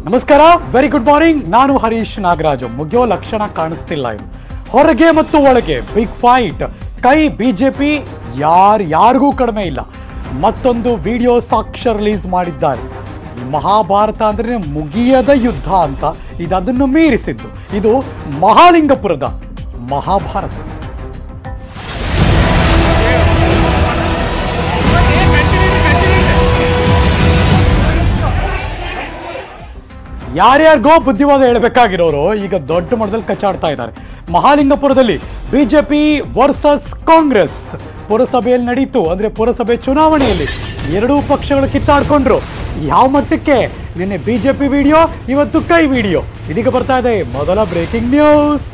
ನಮಸ್ಕಾರ very good morning ನಾನು ಹರೀಶ್ ನಾಗರಾಜು ಮುಗಿಯೋ ಲಕ್ಷಣ ಕಾಣಿಸ್ತಿಲ್ಲ ಇದು ಹೊರಗೆ ಮತ್ತು ಒಳಗೆ ಬಿಗ್ ಫೈಟ್ ಕೈ ಬಿಜೆಪಿ ಯಾರ್ ಯಾರಿಗೂ ಕಡಿಮೆ ಇಲ್ಲ ಮತ್ತೊಂದು ವಿಡಿಯೋ ಸಾಕ್ಷ್ಯ ರಿಲೀಸ್ ಮಾಡಿದ್ದಾರೆ ಈ ಮಹಾಭಾರತ ಅಂದ್ರೆ ಮುಗಿಯದ ಯುದ್ಧ ಅಂತ ಇದು ಅದನ್ನು ಮೀರಿಸಿದ್ದು ಇದು ಮಹಾಲಿಂಗಪುರದ ಮಹಾಭಾರತ ಯಾರ್ಯಾರಿಗೋ ಬುದ್ಧಿವಾದ ಹೇಳಬೇಕಾಗಿರೋರು ಈಗ ದೊಡ್ಡ ಮಟ್ಟದಲ್ಲಿ ಕಚ್ಚಾಡ್ತಾ ಇದ್ದಾರೆ ಮಹಾಲಿಂಗಪುರದಲ್ಲಿ ಬಿಜೆಪಿ ವರ್ಸಸ್ ಕಾಂಗ್ರೆಸ್ ಪುರಸಭೆಯಲ್ಲಿ ನಡೀತು ಅಂದ್ರೆ ಪುರಸಭೆ ಚುನಾವಣೆಯಲ್ಲಿ ಎರಡೂ ಪಕ್ಷಗಳು ಕಿತ್ತಾಡ್ಕೊಂಡ್ರು ಯಾವ ಮಟ್ಟಕ್ಕೆ ನಿನ್ನೆ ಬಿಜೆಪಿ ವಿಡಿಯೋ ಇವತ್ತು ಕೈ ವಿಡಿಯೋ ಇದೀಗ ಬರ್ತಾ ಇದೆ ಮೊದಲ ಬ್ರೇಕಿಂಗ್ ನ್ಯೂಸ್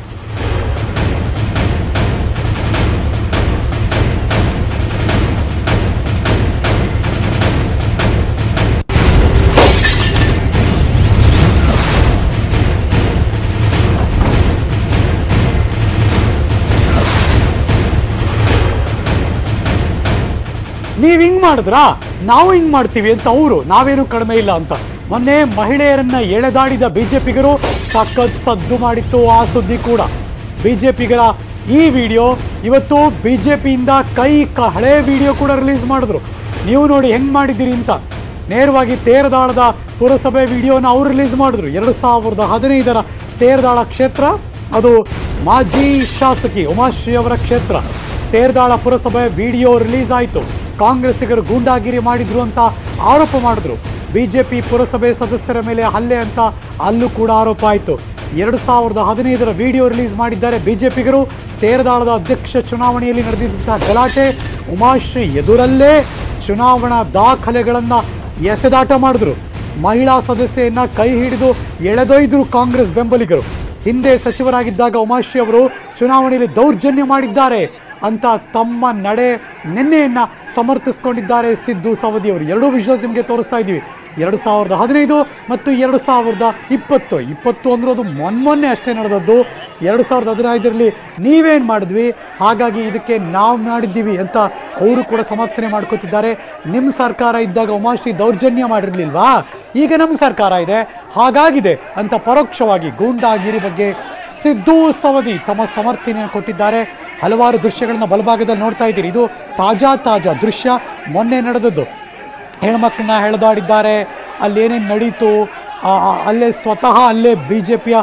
ನೀವ್ ಹಿಂಗ್ ಮಾಡಿದ್ರಾ ನಾವು ಹಿಂಗ್ ಮಾಡ್ತೀವಿ ಅಂತ ಅವರು ನಾವೇನು ಕಡಿಮೆ ಇಲ್ಲ ಅಂತ ಮೊನ್ನೆ ಮಹಿಳೆಯರನ್ನ ಎಳೆದಾಡಿದ ಬಿಜೆಪಿಗರು ಸಖತ್ ಸದ್ದು ಮಾಡಿತ್ತು ಆ ಸುದ್ದಿ ಕೂಡ ಬಿಜೆಪಿಗರ ಈ ವಿಡಿಯೋ ಇವತ್ತು ಬಿಜೆಪಿಯಿಂದ ಕೈ ಕ ಹಳೆ ವಿಡಿಯೋ ಕೂಡ ರಿಲೀಸ್ ಮಾಡಿದ್ರು ನೀವು ನೋಡಿ ಹೆಂಗ್ ಮಾಡಿದ್ದೀರಿ ಅಂತ ನೇರವಾಗಿ ತೇರದಾಳದ ಪುರಸಭೆ ವಿಡಿಯೋನ ಅವ್ರು ರಿಲೀಸ್ ಮಾಡಿದ್ರು ಎರಡು ಸಾವಿರದ ಹದಿನೈದರ ತೇರದಾಳ ಕ್ಷೇತ್ರ ಅದು ಮಾಜಿ ಶಾಸಕಿ ಉಮಾಶ್ರೀ ಅವರ ಕ್ಷೇತ್ರ ತೇರ್ದಾಳ ಪುರಸಭೆ ವಿಡಿಯೋ ರಿಲೀಸ್ ಆಯಿತು ಕಾಂಗ್ರೆಸ್ಸಿಗರು ಗೂಂಡಾಗಿರಿ ಮಾಡಿದ್ರು ಅಂತ ಆರೋಪ ಮಾಡಿದ್ರು ಬಿಜೆಪಿ ಪುರಸಭೆ ಸದಸ್ಯರ ಮೇಲೆ ಹಲ್ಲೆ ಅಂತ ಅಲ್ಲೂ ಕೂಡ ಆರೋಪ ಆಯಿತು ಎರಡು ಸಾವಿರದ ಹದಿನೈದರ ವಿಡಿಯೋ ರಿಲೀಸ್ ಮಾಡಿದ್ದಾರೆ ಬಿಜೆಪಿಗರು ತೇರದಾಳದ ಅಧ್ಯಕ್ಷ ಚುನಾವಣೆಯಲ್ಲಿ ನಡೆದಿದ್ದಂತಹ ಗಲಾಟೆ ಉಮಾಶ್ರೀ ಎದುರಲ್ಲೇ ಚುನಾವಣಾ ದಾಖಲೆಗಳನ್ನು ಎಸೆದಾಟ ಮಾಡಿದ್ರು ಮಹಿಳಾ ಸದಸ್ಯೆಯನ್ನ ಕೈ ಹಿಡಿದು ಎಳೆದೊಯ್ದ್ರು ಕಾಂಗ್ರೆಸ್ ಬೆಂಬಲಿಗರು ಹಿಂದೆ ಸಚಿವರಾಗಿದ್ದಾಗ ಉಮಾಶ್ರೀ ಅವರು ಚುನಾವಣೆಯಲ್ಲಿ ದೌರ್ಜನ್ಯ ಮಾಡಿದ್ದಾರೆ ಅಂತ ತಮ್ಮ ನಡೆ ನಿನ್ನೆಯನ್ನ ಸಮರ್ಥಿಸ್ಕೊಂಡಿದ್ದಾರೆ ಸಿದ್ದು ಸವದಿ ಅವರು ಎರಡೂ ವಿಷಯ ನಿಮಗೆ ತೋರಿಸ್ತಾ ಇದ್ದೀವಿ ಎರಡು ಸಾವಿರದ ಹದಿನೈದು ಮತ್ತು ಎರಡು ಸಾವಿರದ ಇಪ್ಪತ್ತು ಇಪ್ಪತ್ತು ಅಂದ್ರೆ ಅದು ಮೊನ್ಮೊನ್ನೆ ಅಷ್ಟೇ ನಡೆದದ್ದು ಎರಡು ಸಾವಿರದ ಹದಿನೈದರಲ್ಲಿ ನೀವೇನು ಮಾಡಿದ್ವಿ ಹಾಗಾಗಿ ಇದಕ್ಕೆ ನಾವು ಮಾಡಿದ್ದೀವಿ ಅಂತ ಅವರು ಕೂಡ ಸಮರ್ಥನೆ ಮಾಡ್ಕೋತಿದ್ದಾರೆ ನಿಮ್ಮ ಸರ್ಕಾರ ಇದ್ದಾಗ ಉಮಾಶ್ರೀ ದೌರ್ಜನ್ಯ ಮಾಡಿರಲಿಲ್ವಾ ಈಗ ನಮ್ಮ ಸರ್ಕಾರ ಇದೆ ಹಾಗಾಗಿದೆ ಅಂತ ಪರೋಕ್ಷವಾಗಿ ಗೂಂಡಾಗಿರಿ ಬಗ್ಗೆ ಸಿದ್ದು ಸವದಿ ತಮ್ಮ ಸಮರ್ಥನೆಯನ್ನು ಕೊಟ್ಟಿದ್ದಾರೆ ಹಲವಾರು ದೃಶ್ಯಗಳನ್ನ ಬಲಭಾಗದಲ್ಲಿ ನೋಡ್ತಾ ಇದ್ದೀರಿ ಇದು ತಾಜಾ ತಾಜಾ ದೃಶ್ಯ ಮೊನ್ನೆ ನಡೆದದ್ದು ಹೆಣ್ಮಕ್ಳನ್ನ ಎಳೆದಾಡಿದ್ದಾರೆ ಅಲ್ಲೇನೇನು ನಡೀತು ಆ, ಆ, ಅಲ್ಲೇ ಸ್ವತಃ ಅಲ್ಲೇ ಬಿ ಜೆ ಪಿಯ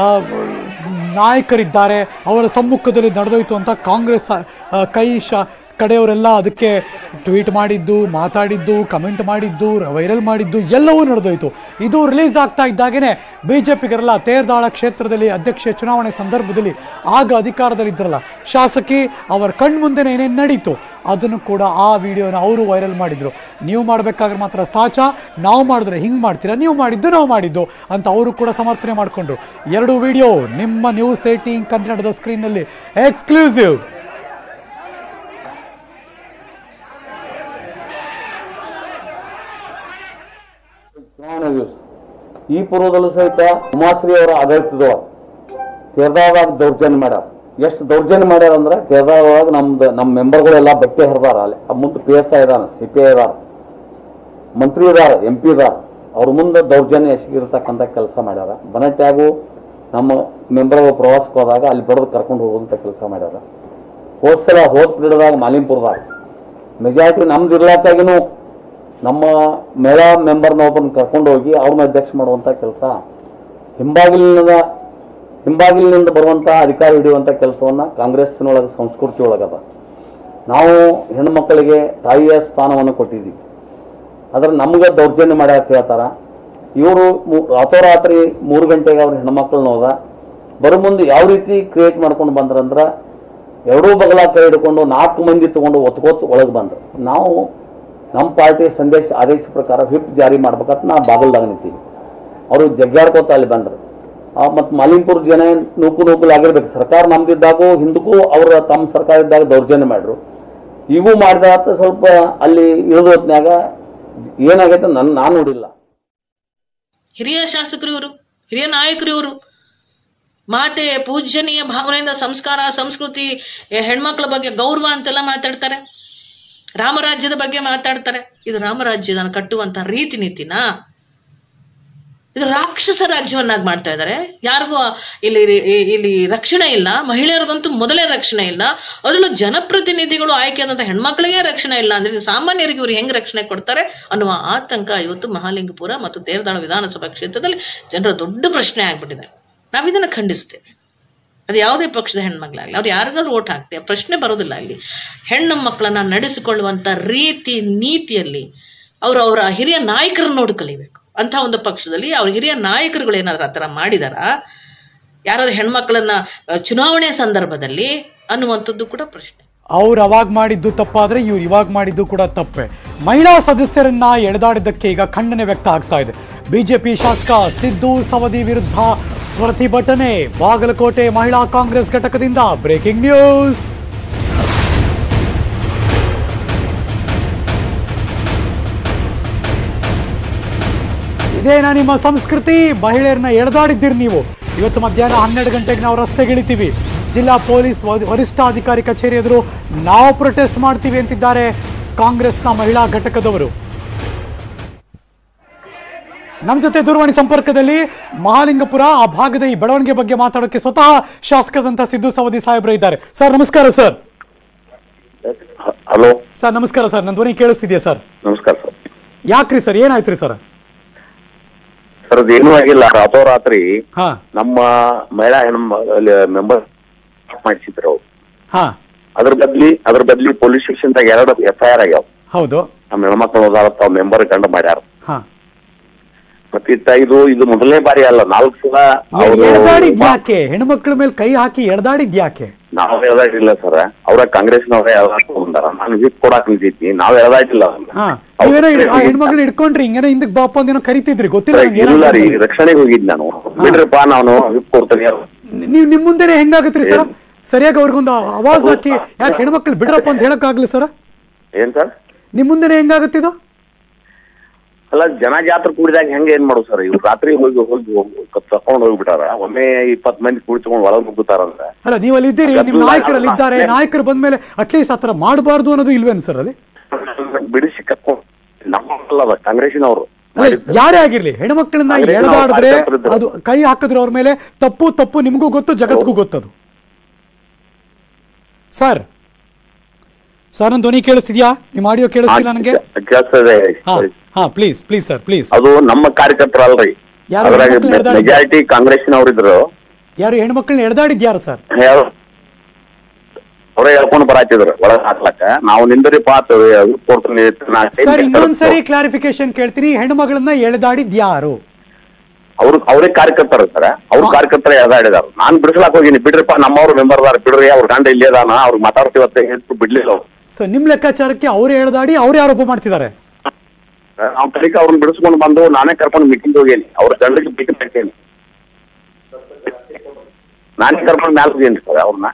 ನಾಯಕರಿದ್ದಾರೆ ಅವರ ಸಮ್ಮುಖದಲ್ಲಿ ನಡೆದೋಯ್ತು ಅಂತ ಕಾಂಗ್ರೆಸ್ ಆ, ಕೈ ಶ ಕಡೆಯವರೆಲ್ಲ ಅದಕ್ಕೆ ಟ್ವೀಟ್ ಮಾಡಿದ್ದು ಮಾತಾಡಿದ್ದು ಕಮೆಂಟ್ ಮಾಡಿದ್ದು ವೈರಲ್ ಮಾಡಿದ್ದು ಎಲ್ಲವೂ ನಡೆದೋಯ್ತು ಇದು ರಿಲೀಸ್ ಆಗ್ತಾ ಇದ್ದಾಗೇನೆ ಬಿ ಜೆ ಪಿಗರೆಲ್ಲ ತೇರ್ದಾಳ ಕ್ಷೇತ್ರದಲ್ಲಿ ಅಧ್ಯಕ್ಷ ಚುನಾವಣೆ ಸಂದರ್ಭದಲ್ಲಿ ಆಗ ಅಧಿಕಾರದಲ್ಲಿದ್ದರಲ್ಲ ಶಾಸಕಿ ಅವರ ಕಣ್ಮುಂದೆನೇ ಏನೇನು ನಡೀತು ಅದನ್ನು ಕೂಡ ಆ ವಿಡಿಯೋನ ಅವರು ವೈರಲ್ ಮಾಡಿದ್ರು ನೀವು ಮಾಡಬೇಕಾದ್ರೆ ಮಾತ್ರ ಸಾಚ ನಾವು ಮಾಡಿದ್ರೆ ಹಿಂಗೆ ಮಾಡ್ತೀರಾ ನೀವು ಮಾಡಿದ್ದು ನಾವು ಮಾಡಿದ್ದು ಅಂತ ಅವರು ಕೂಡ ಸಮರ್ಥನೆ ಮಾಡಿಕೊಂಡ್ರು ಎರಡು ವಿಡಿಯೋ ನಿಮ್ಮ ನ್ಯೂಸ್ ಏಟೀನ್ ಕನ್ನಡದ ಸ್ಕ್ರೀನ್ನಲ್ಲಿ ಎಕ್ಸ್ಕ್ಲೂಸಿವ್ ಚುನಾವಣೆ ದಿವಸ ಈ ಪೂರ್ವದಲ್ಲೂ ಸಹಿತ ಉಮಾಶ್ರೀ ಅವರ ಆಡಳಿತದೊಳಗೆ ತೇರ್ದಾಳದಾಗ ದೌರ್ಜನ್ಯ ಮಾಡ್ಯಾರ ಎಷ್ಟು ದೌರ್ಜನ್ಯ ಮಾಡ್ಯಾರ ಅಂದ್ರೆ ತೇರ್ದಾಳದಾಗ ನಮ್ದು ನಮ್ಮ ಮೆಂಬರ್ಗಳೆಲ್ಲ ಬಟ್ಟೆ ಹರಿದಾರ ಅಲ್ಲಿ ಆ ಮುಂದೆ ಪಿ ಎಸ್ ಐ ಇದಾನ ಸಿ ಪಿ ಐ ಇದಾರ ಮಂತ್ರಿ ಇದಾರ ಎಂ ಪಿ ಇದಾರ ಅವ್ರ ಮುಂದೆ ದೌರ್ಜನ್ಯ ಎಸಗಿರ್ತಕ್ಕಂಥ ಕೆಲಸ ಮಾಡ್ಯಾರ ಬನಟ್ಯಾಗು ನಮ್ಮ ಮೆಂಬರ್ಗಳು ಪ್ರವಾಸಕ್ಕೆ ಹೋದಾಗ ಅಲ್ಲಿ ಬಡ್ದು ಕರ್ಕೊಂಡು ಹೋಗುವಂಥ ಕೆಲಸ ಮಾಡ್ಯಾರ ಹೋದ ಸಲ ಹೋದ ಪೀರಿಯಡ್ದಾಗ ಮಾಲಿಂಪುರದಾಗ ಮೆಜಾರಿಟಿ ನಮ್ದು ಇರ್ಲಾಕಾಗಿನೂ ನಮ್ಮ ಮಹಿಳಾ ಮೆಂಬರ್ನ ಒಬ್ಬರನ್ನ ಕರ್ಕೊಂಡು ಹೋಗಿ ಅವ್ರನ್ನ ಅಧ್ಯಕ್ಷ ಮಾಡುವಂಥ ಕೆಲಸ ಹಿಂಬಾಗಿಲಿನಿಂದ ಹಿಂಬಾಗಿಲಿನಿಂದ ಬರುವಂಥ ಅಧಿಕಾರ ಹಿಡಿಯುವಂಥ ಕೆಲಸವನ್ನು ಕಾಂಗ್ರೆಸ್ಸಿನೊಳಗೆ ಸಂಸ್ಕೃತಿ ಒಳಗದ ನಾವು ಹೆಣ್ಮಕ್ಕಳಿಗೆ ತಾಯಿಯ ಸ್ಥಾನವನ್ನು ಕೊಟ್ಟಿದ್ದೀವಿ ಆದ್ರೆ ನಮ್ಗೆ ದೌರ್ಜನ್ಯ ಮಾಡ್ಯಾರ ಅಂತ ಹೇಳ್ತಾರ ಇವರು ರಾತ್ರೋರಾತ್ರಿ ಮೂರು ಗಂಟೆಗೆ ಅವ್ರ ಹೆಣ್ಮಕ್ಳನ್ನ ಹೋದ ಬರೋ ಮುಂದೆ ಯಾವ ರೀತಿ ಕ್ರಿಯೇಟ್ ಮಾಡ್ಕೊಂಡು ಬಂದ್ರಂದ್ರೆ ಎರಡೂ ಬಗಲ ಕೈ ಹಿಡ್ಕೊಂಡು ನಾಲ್ಕು ಮಂದಿ ತಗೊಂಡು ಒತ್ಕೋತ್ ಒಳಗೆ ಬಂದ್ರು ನಾವು ನಮ್ಮ ಪಾರ್ಟಿ ಸಂದೇಶ ಆದೇಶ ಪ್ರಕಾರ ವಿಪ್ ಜಾರಿ ಮಾಡ್ಬೇಕಂತ ನಾ ಬಾಗಲ್ದಾಗ ನಿಂತೀವಿ ಅವರು ಜಗ್ಗಾಡ್ಕೋತ ಅಲ್ಲಿ ಬಂದ್ರು ಮತ್ತು ಮಾಲಿಂಪುರ ಜನ ನೂಕು ನೂಕಲಾಗಿರ್ಬೇಕು ಸರ್ಕಾರ ನಮ್ದಿದ್ದಾಗೂ ಹಿಂದಕ್ಕೂ ಅವರ ತಮ್ಮ ಸರ್ಕಾರ ಇದ್ದಾಗ ದೌರ್ಜನ್ಯ ಮಾಡ್ರು ಈಗೂ ಮಾಡಿದ ಸ್ವಲ್ಪ ಅಲ್ಲಿ ಇಳಿದ ಹೊತ್ನ್ಯಾಗ ಏನಾಗೈತೆ ನನ್ನ ನಾನು ನೋಡಿಲ್ಲ ಹಿರಿಯ ಶಾಸಕರು ಇವರು ಹಿರಿಯ ನಾಯಕರು ಇವರು ಮಾತೆ ಪೂಜ್ಯನೀಯ ಭಾವನೆಯಿಂದ ಸಂಸ್ಕಾರ ಸಂಸ್ಕೃತಿ ಎ- ಹೆಣ್ಮಕ್ಳ ಬಗ್ಗೆ ಗೌರವ ಅಂತೆಲ್ಲ ಮಾತಾಡ್ತಾರೆ ರಾಮರಾಜ್ಯದ ಬಗ್ಗೆ ಮಾತಾಡ್ತಾರೆ ಇದು ರಾಮರಾಜ್ಯದ ಕಟ್ಟುವಂತ ರೀತಿ ನೀತಿನಾ ಇದು ರಾಕ್ಷಸ ರಾಜ್ಯವನ್ನಾಗಿ ಮಾಡ್ತಾ ಇದ್ದಾರೆ ಯಾರಿಗೂ ಇಲ್ಲಿ ಇಲ್ಲಿ- ಇಲ್ಲಿ ರಕ್ಷಣೆ ಇಲ್ಲ ಮಹಿಳೆಯರಿಗಂತೂ ಮೊದಲೇ ರಕ್ಷಣೆ ಇಲ್ಲ ಅದರಲ್ಲೂ ಜನಪ್ರತಿನಿಧಿಗಳು ಆಯ್ಕೆಯಾದಂಥ ಹೆಣ್ಮಕ್ಳಿಗೆ ರಕ್ಷಣೆ ಇಲ್ಲ ಅಂದ್ರೆ ಇನ್ನು ಸಾಮಾನ್ಯರಿಗೆ ಇವರು ಹೆಂಗೆ ರಕ್ಷಣೆ ಕೊಡ್ತಾರೆ ಅನ್ನುವ ಆತಂಕ ಇವತ್ತು ಮಹಾಲಿಂಗಪುರ ಮತ್ತು ತೇರದಾಳ ವಿಧಾನಸಭಾ ಕ್ಷೇತ್ರದಲ್ಲಿ ಜನರ ದೊಡ್ಡ ಪ್ರಶ್ನೆ ಆಗ್ಬಿಟ್ಟಿದೆ ನಾವು ಇದನ್ನು ಖಂಡಿಸ್ತೇವೆ ಅದು ಯಾವುದೇ ಪಕ್ಷದ ಹೆಣ್ಮಕ್ಳಾಗಲಿ ಅವ್ರು ಯಾರಿಗಾದ್ರೂ ಓಟ್ ಹಾಕ್ತೀವಿ ಆ ಪ್ರಶ್ನೆ ಬರೋದಿಲ್ಲ ಇಲ್ಲಿ ಹೆಣ್ಣು ಮಕ್ಕಳನ್ನ ನಡೆಸಿಕೊಳ್ಳುವಂಥ ರೀತಿ ನೀತಿಯಲ್ಲಿ ಅವರು ಅವರ ಹಿರಿಯ ನಾಯಕರನ್ನ ನೋಡಿ ಕಲಿಬೇಕು ಅಂಥ ಒಂದು ಪಕ್ಷದಲ್ಲಿ ಅವ್ರ ಹಿರಿಯ ನಾಯಕರುಗಳು ಏನಾದರೂ ಆ ಥರ ಮಾಡಿದಾರಾ ಯಾರಾದ್ರೂ ಹೆಣ್ಮಕ್ಳನ್ನ ಅಹ್, ಚುನಾವಣೆ ಸಂದರ್ಭದಲ್ಲಿ ಅನ್ನುವಂಥದ್ದು ಕೂಡ ಪ್ರಶ್ನೆ ಅವ್ರು ಅವಾಗ ಮಾಡಿದ್ದು ತಪ್ಪಾದ್ರೆ ಇವ್ರು ಇವಾಗ ಮಾಡಿದ್ದು ಕೂಡ ತಪ್ಪೆ ಮಹಿಳಾ ಸದಸ್ಯರನ್ನ ಎಳೆದಾಡಿದ್ದಕ್ಕೆ ಈಗ ಖಂಡನೆ ವ್ಯಕ್ತ ಆಗ್ತಾ ಇದೆ ಬಿಜೆಪಿ ಶಾಸಕ ಸಿದ್ದು ಸವದಿ ವಿರುದ್ಧ ಪ್ರತಿಭಟನೆ ಬಾಗಲಕೋಟೆ ಮಹಿಳಾ ಕಾಂಗ್ರೆಸ್ ಘಟಕದಿಂದ ಬ್ರೇಕಿಂಗ್ ನ್ಯೂಸ್ ಇದೇನಾ ನಿಮ್ಮ ಸಂಸ್ಕೃತಿ ಮಹಿಳೆಯರನ್ನ ಎಳೆದಾಡಿದ್ದೀರಿ ನೀವು ಇವತ್ತು ಮಧ್ಯಾಹ್ನ ಹನ್ನೆರಡು ಗಂಟೆಗೆ ನಾವು ರಸ್ತೆಗಿಳಿತೀವಿ ಜಿಲ್ಲಾ ಪೊಲೀಸ್ ವ- ವರಿಷ್ಠಾಧಿಕಾರಿ ಕಚೇರಿ ಎದುರು ನಾವು ಪ್ರೊಟೆಸ್ಟ್ ಮಾಡ್ತೀವಿ ಅಂತಿದ್ದಾರೆ ಕಾಂಗ್ರೆಸ್ನ ಮಹಿಳಾ ಘಟಕದವರು ನಮ್ಮ ಜೊತೆ ದೂರವಾಣಿ ಸಂಪರ್ಕದಲ್ಲಿ ಮಹಾಲಿಂಗಪುರ ಆ ಭಾಗದ ಈ ಬೆಳವಣಿಗೆ ಬಗ್ಗೆ ಮಾತಾಡೋಕೆ ಸ್ವತಃ ಶಾಸಕರಂತ ಸಿದ್ದು ಸವದಿ ಸಾಹೇಬ್ರು ಇದ್ದಾರೆ ಸರ್ ನಮಸ್ಕಾರ ಸರ್ ಹಲೋ ಸರ್ ನಮಸ್ಕಾರ ಸರ್ ನನ್ನ ಧ್ವನಿ ಕೇಳಿಸ್ತಿದೆಯಾ ಸರ್ ನಮಸ್ಕಾರ ಸರ್ ಯಾಕ್ರಿ ಸರ್ ಏನಾಯ್ತ್ರಿ ಸರ್ ಸರ್ ಅದೇನೂ ಆಗಿಲ್ಲ ರಾತ್ರೋರಾತ್ರಿ ಹಾ ನಮ್ಮ ಮಹಿಳಾ ಹೆಣ್ಣು ಮೆಂಬರ್ ಮಾಡಿಸಿದ್ರು ಅವ್ರು ಹಾ ಅದ್ರ ಬದ್ಲಿ ಅದ್ರ ಬದ್ಲಿ ಪೊಲೀಸ್ ಸ್ಟೇಷನ್ದಾಗ ಎರಡು ಎಫ್ ಐ ಆರ್ ಆಗ್ಯಾವ ಹೌದು ನಮ್ಮ ಹೆಣ್ಮಕ್ಳು ಹೋದಾರ ತಾವ್ ಮೆಂಬರ್ ಗಂಡ ಮಾಡ್ಯಾರ ಹಾ ಮತ್ತಿತ್ತ ಇದು ಇದು ಮೊದಲನೇ ಬಾರಿ ಅಲ್ಲ ನಾಲ್ಕು ಸಲ ಅವ್ರು ಎಳ್ದಾಡಿದ್ ಯಾಕೆ ಹೆಣ್ಮಕ್ಳ ಮೇಲೆ ಕೈ ಹಾಕಿ ಎಳ್ದಾಡಿದ್ ಯಾಕೆ ನಾವ್ ಎಳ್ದಾಡಿಲ್ಲ ಸರ್ ಅವ್ರ ಕಾಂಗ್ರೆಸ್ನವ್ರ ಎಳ್ದಾಡ್ಕೊಂಡ್ ಬಂದಾರ ನಾನು ವಿಪ್ ಕೊಡಾಕ್ ನಿಂತೈತಿ ನಾವ್ ಎಳ್ದಾಡಿಲ್ಲ ಅವ್ರನ್ನ. ಹಾ ಅವ್ರು ನೀವೇನೋ ಹಿಡ್- ಆ ಹೆಣ್ಮಕ್ಳು ಹಿಡ್ಕೊಂಡ್ರಿ ಹಿಂಗೇನೋ ಹಿಂದಕ್ ಬಾಪ ಅಂತ ಏನೋ ಕರಿತಿದ್ರಿ ಗೊತ್ತಿಲ್ಲ ನಂಗೆ ಇಲ್ಲ ಏನಾಗ್ತದೆ ರೀ ಅಂತ. ರಕ್ಷಣೆಗೆ ಹೋಗಿದ್ ನಾನು ಬಿಡ್ರಪ್ಪ ನಾನು ವಿಪ್ ಕೊಡ್ತೀನಿ ನೀವ್ ನಿಮ್ ಮುಂದೆನೆ ಹೆಂಗಾಗತ್ರಿ ಸರ್ ಸರಿಯಾಗಿ ಅವ್ರಿಗೊಂದು ಆವಾಜ್ ಹಾಕಿ ಯಾಕೆ ಹೆಣ್ಮಕ್ಳು ಬಿಡ್ರಪ್ಪ ಅಂತ ಹೇಳಕ್ ಆಗ್ಲಿ ಸರ್ ಏನ್ ಸರ್ ನಿಮ್ ಮುಂದೆನೆ ಹೆಂಗಾಗತ್ತಿದು ಅಲ್ಲ ಜನ ಜಾತ್ರೆ ಕೂಡಿದಾಗ ಹೆಂಗ ಏನ್ ಮಾಡೋದು ಸರ್ ಇವ್ರು ರಾತ್ರಿ ಹೋಗಿ ಹೋಗಿ ತಕೊಂಡ್ ಹೋಗ್ಬಿಟ್ಟಾರ ಒಮ್ಮೆ ಇಪ್ಪತ್ ಮಂದಿ ಕೂಡಿಸ್ಕೊಂಡ್ ಒಳಗ್ ನುಗ್ಗುತ್ತಾರಂತ ಅಲ್ಲ ನೀವು ಅಲ್ಲಿ ಇದ್ದೀರಿ ನಿಮ್ ನಾಯಕರಲ್ಲಿ ಇದ್ದಾರೆ ನಾಯಕರು ಬಂದ್ಮೇಲೆ ಅಟ್ಲೀಸ್ಟ್ ಆತರ ಮಾಡಬಾರ್ದು ಅನ್ನೋದು ಇಲ್ವೇನು ಸರ್ ಅಲ್ಲಿ ಬಿಡಿಸಿ ಕರ್ಕೊಂಡ್ ನಮ್ಮಲ್ಲ ಕಾಂಗ್ರೆಸ್ಸಿನವರು ಅಲ್ಲ ಯಾರೇ ಆಗಿರ್ಲಿ ಹೆಣ್ಮಕ್ಳನ್ನ ಅಂದ್ರೆ ನಾವು ಎಳೆದಾಡಿದ್ರೆ ಕಾರ್ಯಕರ್ತರಿದ್ರು. ಅದು ಕೈ ಹಾಕಿದ್ರೆ ಅವ್ರ ಮೇಲೆ ತಪ್ಪು ತಪ್ಪು ನಿಮಗೂ ಗೊತ್ತು ಜಗತ್ಗೂ ಗೊತ್ತದು ಸರ್ ಸರ್ ನನ್ನ ಧ್ವನಿ ಕೇಳಿಸ್ತಿದ್ಯಾ ನಿಮ್ಮ ಆಡಿಯೋ ಕೇಳಿಸ್ತಿಲ್ಲ ನನಗೆ ಕೇಳ್ತದೆ ಹಾ ಹಾ ಪ್ಲೀಸ್ ಪ್ಲೀಸ್ ಸರ್ ಪ್ಲೀಸ್ ಅದು ನಮ್ಮ ಕಾರ್ಯಕರ್ತರಲ್ರಿ ಯಾರು ಅದ್ರಾಗ ಹೆಣ್ಮಕ್ಳು ಎಳ್ದಾಡಿದ್ರು? ಮೆಜಾರಿಟಿ ಕಾಂಗ್ರೆಸ್ಸಿನವ್ರು ಇದ್ರು ಯಾರು ಹೆಣ್ಮಕ್ಳನ್ನ ಎಳೆದಾಡಿದ್ ಯಾರು ಸರ್ ಯಾರು ಅವರೇ ಹೇಳ್ಕೊಂಡು ಬರಾತಿದ್ರು ಒಳಗ್ ಹಾಕ್ಲಕ್ಕ ನಾವು ನಿಂದರಿಪ್ಪ ಕೊಡ್ತೀನಿ ಸರ್ ಇನ್ನೊಂದ್ಸರಿ ಕ್ಲಾರಿಫಿಕೇಶನ್ ಕೇಳ್ತೀನಿ ಹೆಣ್ಮಗಳನ್ನ ಎಳೆದಾಡಿದ್ ಯಾರು ಅವ್ರ ಅವ್ರೇ ಕಾರ್ಯಕರ್ತರು ಸರ್ ಅವ್ರ ಕಾರ್ಯಕರ್ತರ ಎದಾಡಿದಾರ ನಾನ್ ಬಿಡಿಸ್ಲಾಕ್ ಹೋಗಿನಿ ಬಿಡ್ರಿಪ್ಪ ನಮ್ಮವ್ರು ಮೆಂಬರ್ ಅದಾರ ಬಿಡ್ರಿ ಅವ್ರ ಗಂಡ ಇಲ್ಲೇ ಅದಾನ ಅವ್ರಿಗೆ ಮಾತಾಡ್ತೀವತ್ತೆ ಹೇಳ್ತು ಬಿಡ್ಲಿಲ್ಲ ಅವ್ರು ಸೊ ನಿಮ್ ಲೆಕ್ಕಾಚಾರಕ್ಕೆ ಅವ್ರು ಎಳೆದಾಡಿ ಅವ್ರೇ ಆರೋಪ ಮಾಡ್ತಿದ್ದಾರೆ ನಾವು ಕಲಿಕ ಅವ್ರನ್ನ ಬಿಡಿಸ್ಕೊಂಡು ಬಂದು ನಾನೇ ಕರ್ಕೊಂಡು ಮೀಟಿಂಗ್ ಹೋಗೇನಿ ಅವ್ರ ಗಂಡಗೆ ಮೀಟಿಂಗ್ ಹಾಕೇನಿ ನಾನೇ ಕರ್ಕೊಂಡು ಮ್ಯಾಲ ಹೋಗೇನಿ ಸರ್ ಅವ್ರನ್ನ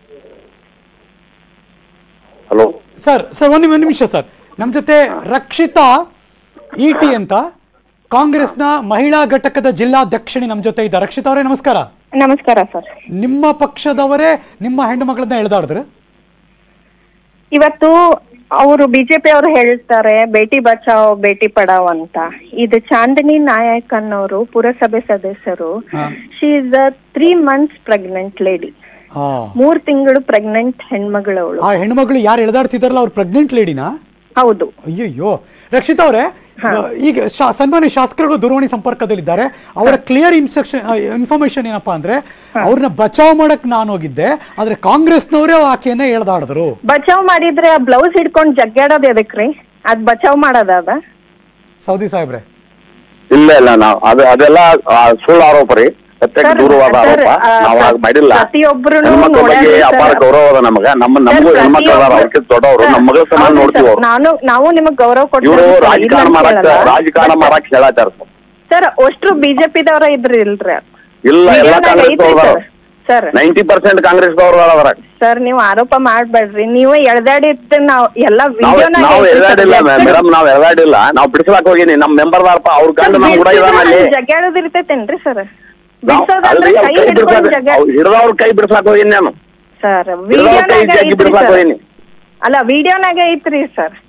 ಹಲೋ ಸರ್ ಸರ್ ಒಂದು ಒಂದು ನಿಮಿಷ ಸರ್ ನಮ್ಮ ಜೊತೆ ರಕ್ಷಿತಾ ಇ ಟಿ ಅಂತ ಕಾಂಗ್ರೆಸ್ನ ಮಹಿಳಾ ಘಟಕದ ಜಿಲ್ಲಾಧ್ಯಕ್ಷಣಿ ನಮ್ಮ ಜೊತೆ ಇದ್ದಾರೆ ರಕ್ಷಿತಾ ಅವರೇ ನಮಸ್ಕಾರ ನಮಸ್ಕಾರ ಸರ್ ನಿಮ್ಮ ಪಕ್ಷದವರೇ ನಿಮ್ಮ ಹೆಣ್ಣು ಮಗಳನ್ನ ಎಳೆದಾಡಿದ್ರೆ ಇವತ್ತು ಅವರು ಬಿಜೆಪಿ ಅವರು ಹೇಳ್ತಾರೆ ಬೇಟಿ ಬಚಾವ್ ಬೇಟಿ ಪಡಾವ್ ಅಂತ ಇದು ಚಾಂದಿನಿ ನಾಯಕ್ ಅನ್ನೋರು ಪುರಸಭೆ ಸದಸ್ಯರು ಹಾ. She is a three months pregnant lady ಹಾ ಮೂರ್ ತಿಂಗಳು ಪ್ರೆಗ್ನೆಂಟ್ ಹೆಣ್ಮಗಳವಳು ಆ ಹೆಣ್ಮಗಳು ಯಾರು ಎಳೆದಾಡ್ತಿದಾರಲ್ಲ ಅವ್ರು ಪ್ರೆಗ್ನೆಂಟ್ ಲೇಡಿನಾ ಹೌದು ಅಯ್ಯಯ್ಯೋ ರಕ್ಷಿತಾ ಅವರೇ ಈಗ ಶಾ- ಸನ್ಮಾನ್ಯ ಶಾಸಕರುಗಳು ದೂರವಾಣಿ ಸಂಪರ್ಕದಲ್ಲಿದ್ದಾರೆ ಅವರ ಕ್ಲಿಯರ್ ಇನ್ಸ್ಟ್ರಕ್ಷನ್ ಇನ್ಫಾರ್ಮೇಶನ್ ಏನಪ್ಪಾ ಅಂದ್ರೆ ಅವ್ರನ್ನ ಬಚಾವ್ ಮಾಡಕ್ ನಾನು ಹೋಗಿದ್ದೆ ಆದ್ರೆ ಕಾಂಗ್ರೆಸ್ನವರೇ ಆಕೆಯನ್ನ ಎಳೆದಾಡಿದ್ರು ಬಚಾವ್ ಮಾಡಿದ್ರೆ ಆ ಬ್ಲೌಸ್ ಹಿಡ್ಕೊಂಡ್ ಜಗ್ಗಾಡೋದ್ ಎದಕ್ರಿ ಅದ್ ಬಚಾವ್ ಮಾಡೋದಾದ ಸೌದಿ ಸಾಹೇಬ್ರೆ ಇಲ್ಲ ಇಲ್ಲ ನಾವು ಅದು ಅದೆಲ್ಲ ಆ, ಸುಳ್ಳು ಆರೋಪ ರೀ ಸತ್ಯಕ್ಕೆ ಸರ್, ದೂರವಾದ ಸರ್, ಆರೋಪ ಆ, ನಾವು ಹಾಗೆ ಮಾಡಿಲ್ಲ ಪ್ರತಿಯೊಬ್ರುನು ಹೆಣ್ಮಕ್ಳ ಬಗ್ಗೆ ನೋಡ್ಯಾರಿ ಸರ್. ಅಪಾರ ಗೌರವ ಅದ ನಮಗ ನಮ್ಮ ನಮಗೂ ಸರ್, ಹೆಣ್ಮಕ್ಳು ಅದಾರ ಪ್ರತಿಯೊಬ್ರು- ಅವ್ರಿಗೆ ದೊಡ್ಡವರು ನಮ್ಮ ಮಗಳ ಸಮಾನ ಹೌದು ನೋಡ್ತೀವಿ ಸರ್, ಅವ್ರು ನಾನು ನಾವು ನಿಮಗ್ ಗೌರವ ಇವರು ಕೊಡ್ತೀವಿ ರಾಜಕಾರಣ ಮಾಡಕ್ ರಾಜಕಾರಣ ಮಾಡಕ್ ಹೇಳತ್ತಾರ ಸರ್ ಸರ್ ಅಷ್ಟ್ರು ಬಿಜೆಪಿದವ್ರ ಇದ್ರಿ ಇಲ್ರಿ ಇಲ್ಲ ಎಲ್ಲ ವಿಡಿಯೋನಾಗ ಕಾಂಗ್ರೆಸ್ ಐತ್ರಿ ಅವ್ರು sir. Sir ninety percent Congress ದವ್ರು ಅದಾರ ಸರ್ ನೀವು ಆರೋಪ ಮಾಡ್ಬೇಡ್ರಿ ನೀವು ಎಳ್ದಾಡಿದ್ದು ನಾವ್ ಎಲ್ಲ ನಾವು ವಿಡಿಯೋನಾಗ ನಾವು ಐತ್ರಿ ಸರ್. ಎಳ್ದಾಡಿಲ್ಲ ಎಷ್ಟು- ಮೇಡಮ್ ನಾವ್ ಎಳ್ದಾಡಿಲ್ಲ ನಾವು ಬಿಡಿಸ್ಲಾಕ್ ಹೋಗಿನಿ ನಮ್ ಮೆಂಬರ್ ದಾರಪ್ಪ ಅವ್ರ ಗಂಡ ಸರ್, ನಮ್ ಕೂಡ ಇದಾನ ಅಲ್ಲಿ ಬಿಡ್ಸೋದು ಜಗ್ಯಾಡೋದ್ ಇರ್ತೈತೇನ್ರಿ ಸರ್ ನಾವ್- ಬಿಡ್ಸೋದಂದ್ರೆ ಅಲ್ರಿ, ಅವ್ರ್ ಕೈ ಕೈ ಹಿಡ್ಕೊಂಡು ಬಿಡ್ಸಾಕ ಜಗ್ಯಾಡ ಹಿಡ್ದವ್ರ ಕೈ ಬಿಡಿಸ್ಲಾಕ್ ಹೋಗಿನಿ ನಾನು ಸರ್ ಹಿಡ್ದವ್ರ ಕೈ ವಿಡಿಯೋನಾಗ ಜಗ್ಗಿ ಐತ್ರಿ ಬಿಡಿಸ್ಲಾಕ್ ಸರ್ ಹೋಗಿನಿ ಅಲ್ಲ ವಿಡಿಯೋನಾಗ ಐತ್ರಿ ಸರ್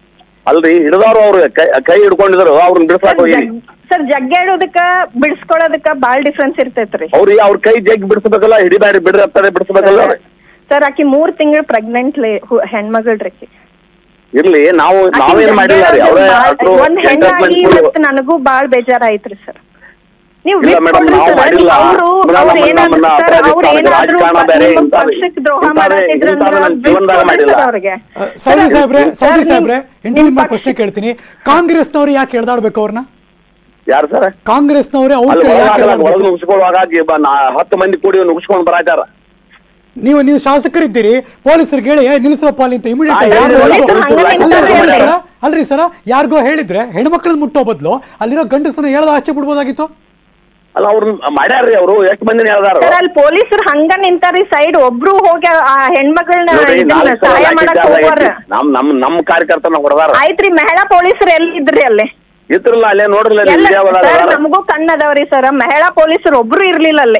ಅಲ್ರಿ ಹಿಡಿದವ್ರು ಅವ್ರು ಕೈ ಕೈ ಹಿಡ್ಕೊಂಡಿದ್ರು ಅವ್ರನ್ನ ಬಿಡ್ಸಾಕ್ ಹೋಗಿ ಸರ್ ಜಗ್ಗಾಡೋದಕ್ಕ ಬಿಡಿಸ್ಕೊಳ್ಳೋದಕ್ಕ ಬಾಳ್ ಡಿಫ್ರೆನ್ಸ್ ಇರ್ತೈತ್ರಿ ಅವ್ರಿಗೆ ಅವ್ರ ಕೈ ಜಗ್ಗಿ ಬಿಡಿಸ್ಬೇಕಲ್ಲ ಹಿಡಿಬ್ಯಾಡ್ರಿ ಬಿಡ್ರಿ ಅಂತಾರೆ ಬಿಡಿಸ್ಬೇಕಲ್ಲ ಸರ್ ಆಕಿ ಮೂರ್ ತಿಂಗಳ ಪ್ರೆಗ್ನೆಂಟ್ ಹೆಣ್ಮಗಳ್ರಿ ಆಕಿ ಇರ್ಲಿ ನಾವು ಆಕಿ ನಾವೇನ್ ಮಾಡಿಲ್ಲ ರೀ ಅವರೇ ಬಾಳ್- ಒಂದ್ ಹೆಣ್ಣಾಗಿ ಮತ್ತ್ ನನಗೂ ಬಾಳ್ ಬೇಜಾರಾಯ್ತ್ರಿ ಸರ್ ನೀವು ಇಲ್ಲ madam, ನಾವು ಮಾಡಿಲ್ಲ. ಅವರು madam, ಅವ್ರು ನಮ್ಮ- ಏನಾದ್ರು ನಮ್ಮ ಸರ್ ಅವ್ರು ರಾಜಕಾರಣ ಏನಾದ್ರು ಬೇರೆ, ನಿಮ್ಮ ಇಂಥದ್ದು- ಪಕ್ಷಕ್ಕೆ ದ್ರೋಹ ಇಂಥದ್ದು- ಮಾಡತ್ತಿದ್ರು ಇಂಥದ್ದು ನನ್ನ ಜೀವನದಾಗ ಮಾಡಿಲ್ಲ. ಅವ್ರಿಗೆ ಅಹ್, ಸೌದಿ ಸಾಹೇಬ್ರೆ ಸರ್, ಸೌದಿ ನಿಮ್- ಸಾಹೇಬ್ರೆ ನಿಮ್ ಇಂಟರ್ವ್ಯೂ ಮಾಡಿ ಪಕ್ಷ- ಪ್ರಶ್ನೆ ಕೇಳ್ತೀನಿ ಕಾಂಗ್ರೆಸ್ನವ್ರು ಯಾಕೆ ಎಳ್ದಾಡ್ಬೇಕು ಅವ್ರನ್ನ ಯಾರು ಸರ್ ಕಾಂಗ್ರೆಸ್ನವ್ರೆ ಅವ್ರ ಅಲ್ಲಿ ಕಡೆ ಯಾಕೆ ಒಳಗೆ ಎಳ್ದಾಡ್ಬೇಕು? ಒಳಗೆ ನುಗ್ಸ್ಕೊಳ್ಳುವಾಗ ಬ- ನಾ- ಹತ್ತು ಮಂದಿ ಕೂಡಿ ನುಗ್ಸ್ಕೊಂಡ್ ಬರಾತಾರ ನೀವು ನೀವು ಶಾಸಕರಿದ್ದೀರಿ ಪೊಲೀಸರಿಗೆ ಹೇಳಿ "ಏ, ನಿಲ್ಲಿಸ್ರಪ್ಪ ಅಲ್ಲಿ ಅಂತ ಇಮಿಡಿಯೇಟ್ ಆ, ಯಾರು ಪೊಲೀಸರು ಹಂಗನೇ ನಿಂತಾರೆ ಸರ ಅಲ್ರಿ ಸರ ಯಾರಿಗೋ ಹೇಳಿದ್ರೆ ಹೆಣ್ಮಕ್ಳನ್ನ ಮುಟ್ಟೋ ಬದಲು ಅಲ್ಲಿರೋ ಗಂಡಸನ್ನ ಹೇಳದ ಆಚೆ ಬಿಡ್ಬೋದಾಗಿತ್ತು ಅಲ್ಲ ಅವ್ರು ಮಾಡ್ಯಾರ್ರಿ ಅವರು ಎಷ್ಟು ಮಂದಿನ ಹೇಳ್ದಾರ ಸರ್ ಅಲ್ಲಿ ಪೊಲೀಸರು ಹಂಗ ನಿಂತಾರಿ ಸೈಡ್ ಒಬ್ರು ಹೋಗಿ ಆ ಹೆಣ್ಮಗಳನ್ನ ನೋಡ್ರಿ, ಇದನ್ನ ನಾಲ್ಕು ಸಾವಿರ ಸಹಾಯ ಹಾಕಿ ಮಾಡಕ್ ಜಾಗ ಹೋಗ್ವಾರ ಐತಿ. ನಮ್ ನಮ್ ನಮ್ ಕಾರ್ಯಕರ್ತನ ಹೊಡೆದಾರ ಆಯ್ತ್ರಿ ಮಹಿಳಾ ಪೊಲೀಸರು ಎಲ್ಲಿ ಇದ್ರಿ ಅಲ್ಲಿ ಇದ್ರಲ್ಲ ಅಲ್ಲೇ ನೋಡ್ರಲ್ಲ ಎಲ್ಲ ವಿಜಯವಾಡ ಸರ್ ನಮಗೂ ಕಣ್ಣದವ್ರಿ ಸರ್ ಮಹಿಳಾ ಪೊಲೀಸರು ಒಬ್ರು ಇರ್ಲಿಲ್ಲ ಅಲ್ಲಿ